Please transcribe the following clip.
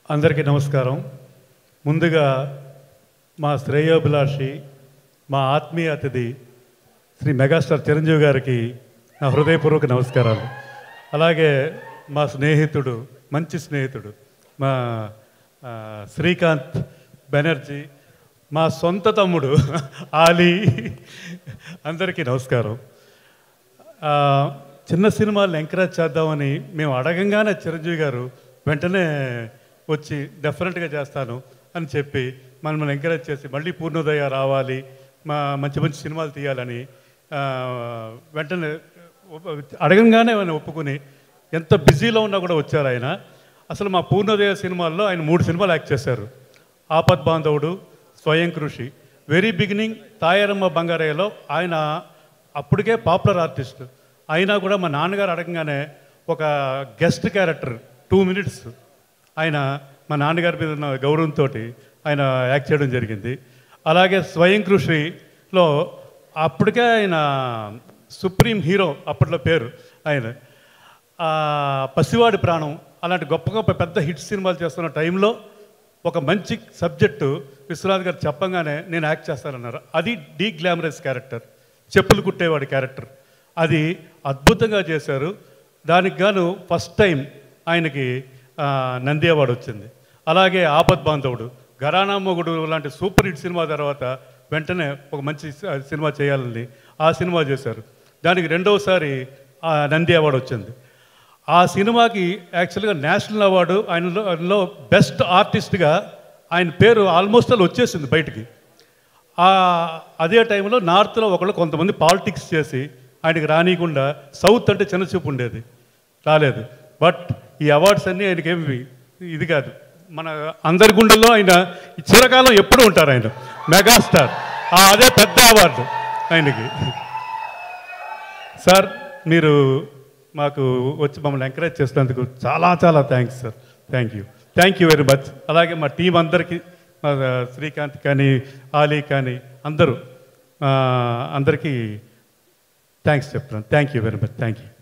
అందరికీ నమస్కారం ముందుగా మా శ్రేయోభిలాషి మా ఆత్మీయ అతిథి శ్రీ మెగాస్టార్ చిరంజీవి గారికి నా హృదయపూర్వక నమస్కారాలు అలాగే మా స్నేహితుడు మంచి స్నేహితుడు మా ఆ, శ్రీకాంత్ బెనర్జీ మా సొంత తమ్ముడు ఆలీ అందరికీ నమస్కారం ఆ, చిన్న సినిమాలను ఎంకరేజ్ చేద్దామని మేము అడగంగానే చిరంజీవి గారు వెంటనే వచ్చి డెఫినెట్గా చేస్తాను అని చెప్పి మనల్ని ఎంకరేజ్ చేసి మళ్ళీ పూర్ణోదయ రావాలి మా మంచి మంచి సినిమాలు తీయాలని ఆ, వెంటనే ఒప్ప- అడగంగానే ఆయన ఒప్పుకుని ఎంత బిజీలో ఉన్నా కూడా వచ్చారు ఆయన అసలు మా పూర్ణోదయ సినిమాల్లో ఆయన మూడు సినిమాలు యాక్ట్ చేశారు ఆపద్ బాంధవుడు స్వయం కృషి వెరీ బిగినింగ్ తాయారమ్మ బంగారయ్యలో ఆయన అప్పటికే పాపులర్ ఆర్టిస్ట్ అయినా కూడా మా నాన్నగారు అడగంగానే ఒక గెస్ట్ క్యారెక్టర్ టూ మినిట్స్ ఆయన మా నాన్నగారి మీద ఉన్న గౌరవంతో ఆయన యాక్ట్ చేయడం జరిగింది అలాగే స్వయం కృషిలో అప్పటికే ఆయన సుప్రీం హీరో అప్పట్లో పేరు ఆయన ఆ, పసివాడి ప్రాణం అలాంటి గొప్ప గొప్ప పెద్ద హిట్ సినిమాలు చేస్తున్న టైంలో ఒక మంచి సబ్జెక్టు విశ్వనాథ్ గారు చెప్పంగానే నేను యాక్ట్ చేస్తానన్నారు అది డీ గ్లామరస్ క్యారెక్టర్ చెప్పులు కుట్టేవాడి క్యారెక్టర్ అది అద్భుతంగా చేశారు దానికి గాను ఫస్ట్ టైం ఆయనకి ఆ, నంది అవార్డు వచ్చింది అలాగే ఆపద్ బాంధవుడు గరానా మొగుడు లాంటి సూపర్ హిట్ సినిమా తర్వాత వెంటనే ఒక మంచి స- సినిమా చేయాలని ఆ సినిమా చేశారు దానికి రెండవసారి ఆ నంది అవార్డు వచ్చింది ఆ సినిమాకి యాక్చువల్గా నేషనల్ అవార్డు ఆయనలో ఆయనలో బెస్ట్ ఆర్టిస్ట్గా ఆయన పేరు ఆల్మోస్ట్ అలా వచ్చేసింది బయటికి ఆ అదే టైంలో నార్త్లో ఒకళ్ళు కొంతమంది పాలిటిక్స్ చేసి ఆయనకి రానియకుండా సౌత్ అంటే చిన్న చూపు ఉండేది రాలేదు బట్ ఈ అవార్డ్స్ అన్నీ ఆయనకేమి ఇది కాదు మన అందరి గుండెల్లో ఆయన ఈ చిరకాలం ఎప్పుడు ఉంటారు ఆయన మెగాస్టార్ ఆ అదే పెద్ద అవార్డు ఆయనకి సార్ మీరు మాకు వచ్చి మమ్మల్ని ఎంకరేజ్ చేసినందుకు చాలా చాలా thanks sir thank you thank you very much అలాగే మా టీం అందరికీ మా శ్రీకాంత్ కానీ ఆలీ కానీ అందరూ ఆ, అందరికీ థ్యాంక్స్ చెప్తున్నాను thank you very much thank you